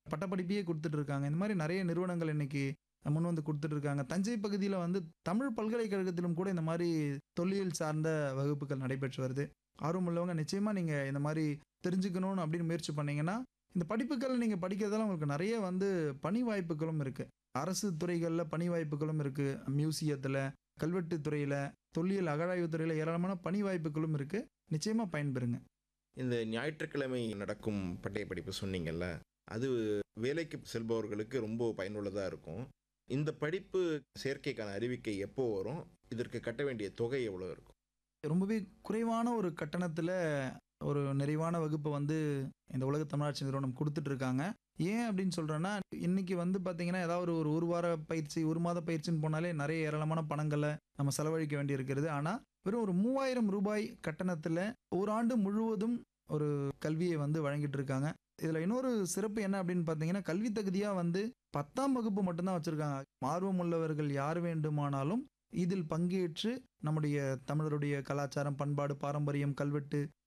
பட்டப்படிப்பையே கொடுத்துட்டு இருக்காங்க இந்த மாதிரி நிறைய நிறுவனங்கள் இன்னைக்கு முன் வந்து கொடுத்துட்டு இருக்காங்க தஞ்சை பகுதியில் வந்து தமிழ் பல்கலைக்கழகத்திலும் கூட இந்த மாதிரி தொல்லியல் சார்ந்த வகுப்புகள் நடைபெற்று வருது ஆர்வம் உள்ளவங்க நிச்சயமாக நீங்கள் இந்த மாதிரி தெரிஞ்சுக்கணும்னு அப்படின்னு முயற்சி பண்ணீங்கன்னா இந்த படிப்புகள் நீங்கள் படிக்கிறதால உங்களுக்கு நிறைய வந்து பணி வாய்ப்புகளும் இருக்குது அரசு துறைகளில் பணி வாய்ப்புகளும் இருக்குது மியூசியத்தில் கல்வெட்டு துறையில் தொல்லியல் அகழாய்வு துறையில் ஏராளமான பணி வாய்ப்புகளும் இருக்குது நிச்சயமாக பயன்பெறுங்க இந்த ஞாயிற்றுக்கிழமை நடக்கும் பட்டய படிப்பு சொன்னீங்கல்ல அது வேலைக்கு செல்பவர்களுக்கு ரொம்ப பயனுள்ளதாக இருக்கும் இந்த படிப்பு சேர்க்கைக்கான அறிவிக்கை எப்போ வரும் இதற்கு கட்ட வேண்டிய தொகை எவ்வளோ இருக்கும் ரொம்பவே குறைவான ஒரு கட்டணத்தில் ஒரு நிறைவான வகுப்பை வந்து இந்த உலக தமிழாட்சி நிறுவனம் கொடுத்துட்டு இருக்காங்க ஏன் அப்படின்னு சொல்கிறேன்னா இன்னைக்கு வந்து பார்த்தீங்கன்னா ஏதாவது ஒரு ஒரு வார பயிற்சி ஒரு மாத பயிற்சின்னு போனாலே நிறைய ஏராளமான பணங்களை நம்ம செலவழிக்க வேண்டி இருக்கிறது ஆனால் வெறும் ஒரு மூவாயிரம் ரூபாய் கட்டணத்தில் ஒரு ஆண்டு முழுவதும் ஒரு கல்வியை வந்து வழங்கிட்டு இருக்காங்க இதில் இன்னொரு சிறப்பு என்ன அப்படின்னு பார்த்தீங்கன்னா கல்வி தகுதியாக வந்து பத்தாம் வகுப்பு மட்டும்தான் வச்சுருக்காங்க ஆர்வம் உள்ளவர்கள் யார் வேண்டுமானாலும் இதில் பங்கேற்று நம்முடைய தமிழருடைய கலாச்சாரம் பண்பாடு பாரம்பரியம் கல்வெட்டு